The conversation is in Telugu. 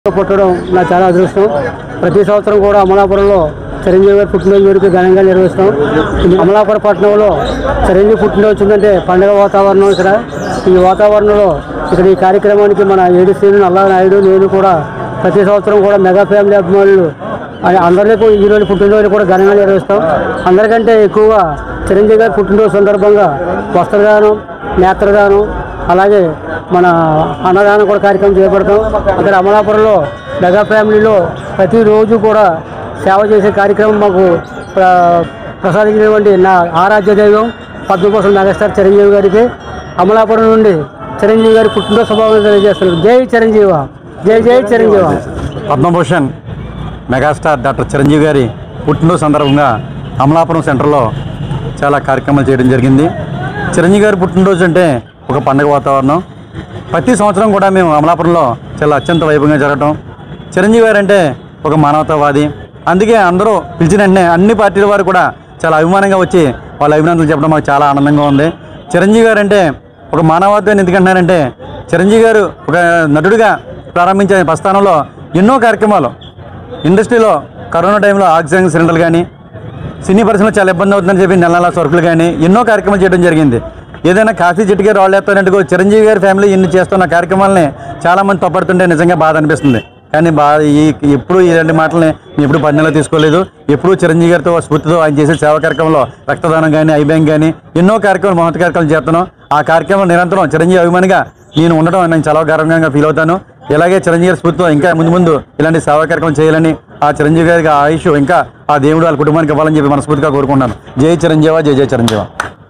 పుట్టడం నాకు చాలా అదృష్టం ప్రతి సంవత్సరం కూడా అమలాపురంలో చిరంజీవి గారి పుట్టినరోజు వేడుక ఘనంగా నిర్వహిస్తాం ఈ అమలాపురం పట్టణంలో చిరంజీవి పుట్టినరోజు వచ్చిందంటే పండుగ వాతావరణం ఇక్కడ ఈ వాతావరణంలో ఇక్కడ ఈ కార్యక్రమానికి మన ఏడు శ్రీను నల్లా నాయుడు నేను కూడా ప్రతి సంవత్సరం కూడా మెగా ఫ్యామిలీ అభిమానులు అని అందరికీ ఈ రోజు పుట్టినరోజు కూడా ఘనంగా నిర్వహిస్తాం అందరికంటే ఎక్కువగా చిరంజీవి గారి పుట్టినరోజు సందర్భంగా వస్త్రదానం నేత్రదానం అలాగే మన అన్నదానం కూడా కార్యక్రమం చేపడతాం అక్కడ అమలాపురంలో మెగా ఫ్యామిలీలో ప్రతిరోజు కూడా సేవ చేసే కార్యక్రమం మాకు ప్ర- ప్రసాదించినటువంటి నా ఆరాధ్య దైవం పద్మభూషణ్ మెగాస్టార్ చిరంజీవి గారికి అమలాపురం నుండి చిరంజీవి గారి పుట్టినరోజు శుభాకాంక్షలు తెలియజేస్తున్నాను జై చిరంజీవ జై జై చిరంజీవ పద్మభూషణ్ మెగాస్టార్ డాక్టర్ చిరంజీవి గారి పుట్టినరోజు సందర్భంగా అమలాపురం సెంటర్లో చాలా కార్యక్రమాలు చేయడం జరిగింది చిరంజీవి గారి పుట్టినరోజు అంటే ఒక పండగ వాతావరణం ప్రతి సంవత్సరం కూడా మేము అమలాపురంలో చాలా అత్యంత వైభవంగా జరగటం చిరంజీవి గారు అంటే ఒక మానవతావాది అందుకే అందరూ పిలిచిన వెంటనే అన్ని పార్టీల వారు కూడా చాలా అభిమానంగా వచ్చి వాళ్ళ అభినందనలు చెప్పడం మాకు చాలా ఆనందంగా ఉంది చిరంజీవి గారు అంటే ఒక మానవత్వాన్ని ఎందుకంటున్నారంటే చిరంజీవి గారు ఒక నటుడిగా ప్రారంభించే ప్రస్థానంలో ఎన్నో కార్యక్రమాలు ఇండస్ట్రీలో కరోనా టైంలో ఆక్సిజన్ సిలిండర్లు కానీ సినీ పరిశ్రమలో చాలా ఇబ్బంది అవుతుందని చెప్పి నెల నెల సరుకులు కానీ ఎన్నో కార్యక్రమాలు చేయడం జరిగింది ఏదైనా కాఫీ చెట్టు గారు రాళ్ళేస్తానంటే చిరంజీవి గారి ఫ్యామిలీ ఇన్ని చేస్తున్న కార్యక్రమాలని చాలామంది తప్పడుతుంటే నిజంగా బాధ అనిపిస్తుంది కానీ బా ఈ ఎప్పుడు ఇలాంటి మాటల్ని నేను ఎప్పుడు పన్నెలో తీసుకోలేదు ఎప్పుడూ చిరంజీవి గారితో స్ఫూర్తితో ఆయన చేసే సేవా కార్యక్రమంలో రక్తదానం కానీ ఐ బ్యాంక్ కానీ ఎన్నో కార్యక్రమాలు మహత్ కార్యక్రమాలు చేస్తున్నాం ఆ కార్యక్రమం నిరంతరం చిరంజీవి అభిమానిగా నేను ఉండడం నేను చాలా గర్వంగా ఫీల్ అవుతాను ఇలాగే చిరంజీవి గారి స్ఫూర్తితో ఇంకా ముందు ముందు ఇలాంటి సేవా కార్యక్రమం చేయాలని ఆ చిరంజీవి గారికి ఆ ఆయుష్ ఇంకా ఆ దేవుడు వాళ్ళ కుటుంబానికి ఇవ్వాలని చెప్పి మనస్ఫూర్తిగా కోరుకుంటున్నాను జై చిరంజీవ జై జై చిరంజీవ